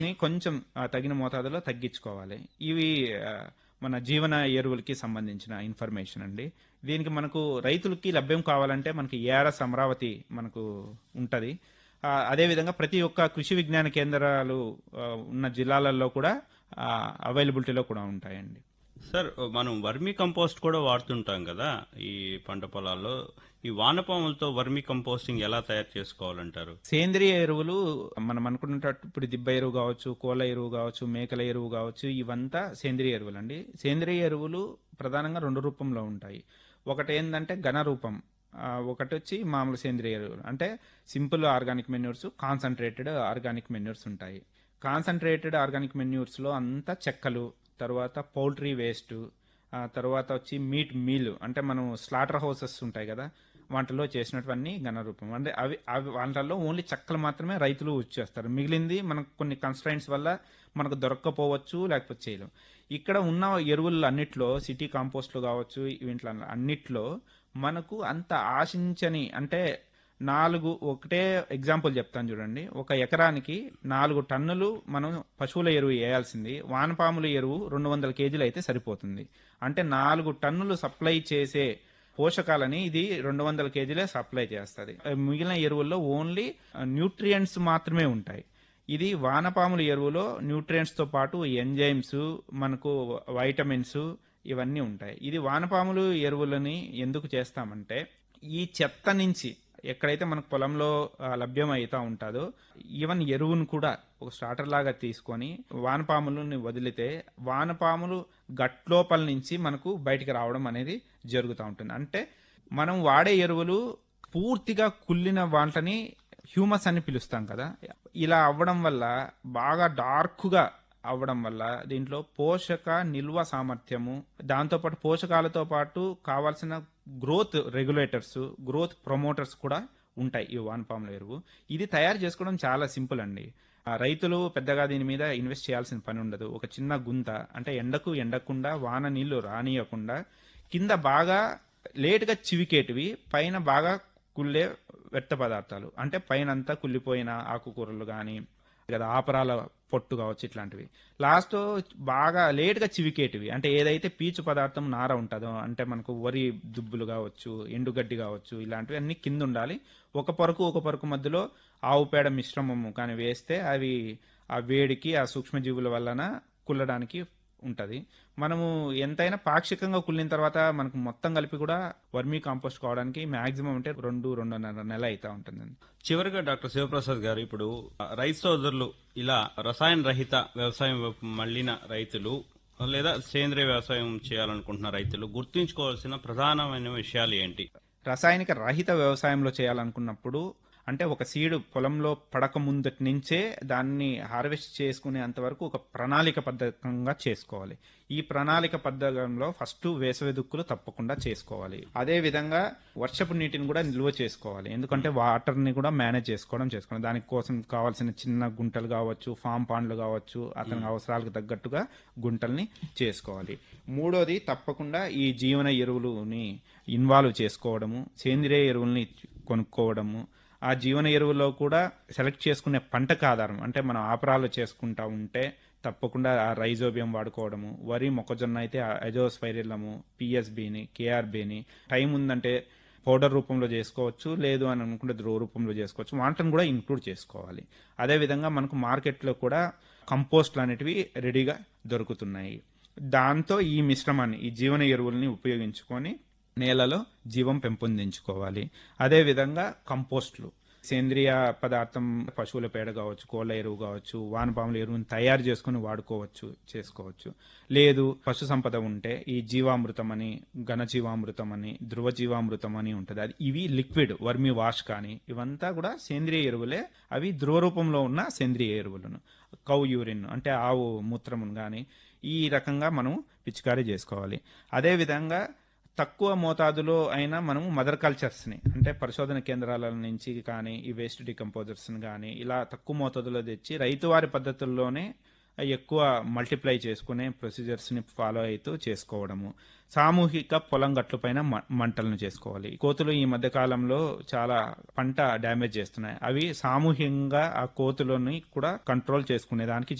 కొంచెం ఆ, తగిన మోతాదులో తగ్గించుకోవాలి ఇవి ఆ, మన జీవన ఎరువులకి సంబంధించిన ఇన్ఫర్మేషన్ అండి దీనికి మనకు రైతులకి లభ్యం కావాలంటే మనకి ఏఆర్ఎస్ అమరావతి మనకు ఉంటది ఆ, అదేవిధంగా ప్రతి ఒక్క కృషి విజ్ఞాన కేంద్రాలు ఆ, ఉన్న జిల్లాలలో కూడా అవైలబిలిటీలో కూడా ఉంటాయండి సార్ మనం వర్మీ కంపోస్ట్ కూడా వాడుతుంటాం కదా ఈ పంట పొలాల్లో ఈ వానపాములతో వర్మీ కంపోస్టింగ్ ఎలా తయారు చేసుకోవాలంటారు సేంద్రియ ఎరువులు మనం అనుకున్నట్టు ఇప్పుడు దిబ్బ ఎరువు కావచ్చు కోళ్ళ ఎరువు కావచ్చు మేకల ఎరువు కావచ్చు ఇవంతా సేంద్రియ ఎరువులు అండి సేంద్రియ ఎరువులు ప్రధానంగా రెండు రూపంలో ఉంటాయి ఒకటి ఏంటంటే ఘన రూపం ఆ, ఒకటి వచ్చి మామూలు సేంద్రియ ఎరువులు అంటే simple organic manures concentrated organic manures ఉంటాయి కాన్సన్ట్రేటెడ్ ఆర్గానిక్ మెన్యూర్స్ లో అంతా చెక్కలు తర్వాత పౌల్ట్రీ వేస్ట్ తర్వాత వచ్చి మీట్ మీల్ అంటే మనం స్లాటర్ హౌసెస్ ఉంటాయి కదా వాటిలో చేసినటువన్నీ ఘన రూపం అంటే అవి అవి వాటిల్లో ఓన్లీ చెక్కలు మాత్రమే రైతులు యూజ్ చేస్తారు మిగిలింది మనకు కొన్ని కన్స్ట్రైంట్స్ వల్ల మనకు దొరక్కపోవచ్చు లేకపోతే చేయలేం ఇక్కడ ఉన్న ఎరువులు అన్నిట్లో సిటీ కాంపోస్ట్లు కావచ్చు వీటిలో అన్నిట్లో మనకు అంత ఆశించని అంటే నాలుగు ఒకటే ఎగ్జాంపుల్ చెప్తాను చూడండి ఒక ఎకరానికి నాలుగు టన్నులు మనం పశువుల ఎరువు వేయాల్సింది వానపాముల ఎరువు రెండు వందల కేజీలు అయితే సరిపోతుంది అంటే నాలుగు టన్నులు సప్లై చేసే పోషకాలని ఇది రెండు వందల కేజీలే సప్లై చేస్తుంది మిగిలిన ఎరువుల్లో ఓన్లీ న్యూట్రియంట్స్ మాత్రమే ఉంటాయి ఇది వానపాముల ఎరువులో న్యూట్రియంట్స్ తో పాటు ఎంజైమ్స్ మనకు వైటమిన్స్ ఇవన్నీ ఉంటాయి ఇది వానపాములు ఎరువులని ఎందుకు చేస్తామంటే ఈ చెత్త నుంచి ఎక్కడైతే మనకు పొలంలో ఆ, లభ్యం అవుతా ఉంటుందో ఈవెన్ ఎరువును కూడా ఒక స్టార్టర్ లాగా తీసుకొని వానపాములని వదిలితే వానపాములు గట్లోపల నుంచి మనకు బయటికి రావడం అనేది జరుగుతూ ఉంటుంది అంటే మనం వాడే ఎరువులు పూర్తిగా కుళ్ళిన వాటిని హ్యూమస్ అని పిలుస్తాం కదా ఇలా అవ్వడం వల్ల బాగా డార్క్గా అవ్వడం వల్ల దీంట్లో పోషక నిల్వ సామర్థ్యము దాంతోపాటు పోషకాలతో పాటు కావాల్సిన గ్రోత్ రెగ్యులేటర్స్ గ్రోత్ ప్రమోటర్స్ కూడా ఉంటాయి ఈ వానపాముల ఎరువు ఇది తయారు చేసుకోవడం చాలా సింపుల్ అండి ఆ రైతులు పెద్దగా దీని మీద ఇన్వెస్ట్ చేయాల్సిన పని ఉండదు ఒక చిన్న గుంత అంటే ఎండకు ఎండకుండా వాన నీళ్లు రానియకుండా కింద బాగా లేటుగా చివికేటివి పైన బాగా కుళ్ళే వ్యర్థ పదార్థాలు అంటే పైన అంతా కుళ్ళిపోయిన ఆకుకూరలు కానీ కదా ఆపరాల పొట్టు కావచ్చు ఇట్లాంటివి లాస్ట్ బాగా లేట్గా చివికేటివి అంటే ఏదైతే పీచు పదార్థం నార ఉంటుందో అంటే మనకు వరి దుబ్బులు కావచ్చు ఎండుగడ్డి కావచ్చు ఇలాంటివి అన్ని కింద ఉండాలి ఒక పరుకు ఒక పరుకు మధ్యలో ఆవు పేడ మిశ్రమము కానీ వేస్తే అవి ఆ వేడికి ఆ సూక్ష్మజీవుల వలన కుల్లడానికి ఉంటది మనము ఎంతైనా పాక్షికంగా కుళ్ళిన తర్వాత మనకు మొత్తం కలిపి కూడా వర్మీ కాంపోస్ట్ కావడానికి మాక్సిమం అంటే రెండు రెండున్నర నెల అవుతా ఉంటుంది చివరిగా డాక్టర్ శివప్రసాద్ గారు ఇప్పుడు ఆ, రైతు సోదరులు ఇలా రసాయన రహిత వ్యవసాయం వైపు మళ్ళిన రైతులు లేదా సేంద్రియ వ్యవసాయం చేయాలనుకుంటున్న రైతులు గుర్తుంచుకోవాల్సిన ప్రధానమైన విషయాలు ఏంటి రసాయనిక రహిత వ్యవసాయంలో చేయాలనుకున్నప్పుడు అంటే ఒక సీడ్ పొలంలో పడక ముందటి నుంచే దాన్ని హార్వెస్ట్ చేసుకునేంత వరకు ఒక ప్రణాళిక పద్ధకంగా చేసుకోవాలి ఈ ప్రణాళిక పద్ధకంలో ఫస్ట్ వేసవి దుక్కులు తప్పకుండా చేసుకోవాలి అదే విధంగా వర్షపు నీటిని కూడా నిల్వ చేసుకోవాలి ఎందుకంటే వాటర్ ని కూడా మేనేజ్ చేసుకోవడం చేసుకోవాలి దాని కోసం కావాల్సిన చిన్న గుంటలు కావచ్చు ఫామ్ పాండ్లు కావచ్చు అతని అవసరాలకు తగ్గట్టుగా గుంటల్ని చేసుకోవాలి మూడోది తప్పకుండా ఈ జీవన ఎరువులని ఇన్వాల్వ్ చేసుకోవడము సేంద్రియ ఎరువుల్ని కొనుక్కోవడము ఆ జీవన ఎరువులో కూడా సెలెక్ట్ చేసుకునే పంటకు ఆధారం అంటే మనం ఆపరాలు చేసుకుంటా ఉంటే తప్పకుండా ఆ రైజోబియం వాడుకోవడము వరి మొక్కజొన్న అయితే అజోస్పైరిల్లము పిఎస్బిని కేఆర్బిని టైం ఉందంటే పౌడర్ రూపంలో చేసుకోవచ్చు లేదు అని అనుకుంటే ద్రవ రూపంలో చేసుకోవచ్చు వాటిని కూడా ఇంక్లూడ్ చేసుకోవాలి అదేవిధంగా మనకు మార్కెట్లో కూడా కంపోస్ట్లు అనేటివి రెడీగా దొరుకుతున్నాయి దాంతో ఈ మిశ్రమాన్ని ఈ జీవన ఎరువుల్ని ఉపయోగించుకొని నేలలో జీవం పెంపొందించుకోవాలి అదేవిధంగా కంపోస్ట్లు సేంద్రియ పదార్థం పశువుల పేడ కావచ్చు కోళ్ళ ఎరువు కావచ్చు వానపాముల ఎరువుని తయారు చేసుకుని వాడుకోవచ్చు చేసుకోవచ్చు లేదు పశు సంపద ఉంటే ఈ జీవామృతం అని ఘన జీవామృతం అని ధృవ జీవామృతం అని ఉంటుంది అది ఇవి లిక్విడ్ వర్మి వాష్ కానీ ఇవంతా కూడా సేంద్రియ ఎరువులే అవి ధ్రువ రూపంలో ఉన్న సేంద్రియ ఎరువులను కౌ యూరిన్ అంటే ఆవు మూత్రమును కానీ ఈ రకంగా మనం పిచికారీ చేసుకోవాలి అదే విధంగా తక్కువ మోతాదులో అయినా మనము మదర్ కల్చర్స్ని అంటే పరిశోధన కేంద్రాల నుంచి కానీ ఈ వేస్ట్ డికంపోజర్స్ని కానీ ఇలా తక్కువ మోతాదులో తెచ్చి రైతువారి పద్ధతుల్లోనే ఎక్కువ మల్టిప్లై చేసుకునే ప్రొసీజర్స్ ని ఫాలో అవుతూ చేసుకోవడము సామూహిక పొలం గట్ల పైన మ- మంటలను చేసుకోవాలి కోతులు ఈ మధ్య కాలంలో చాలా పంట డ్యామేజ్ చేస్తున్నాయి అవి సామూహికంగా ఆ కోతులని కూడా కంట్రోల్ చేసుకునే దానికి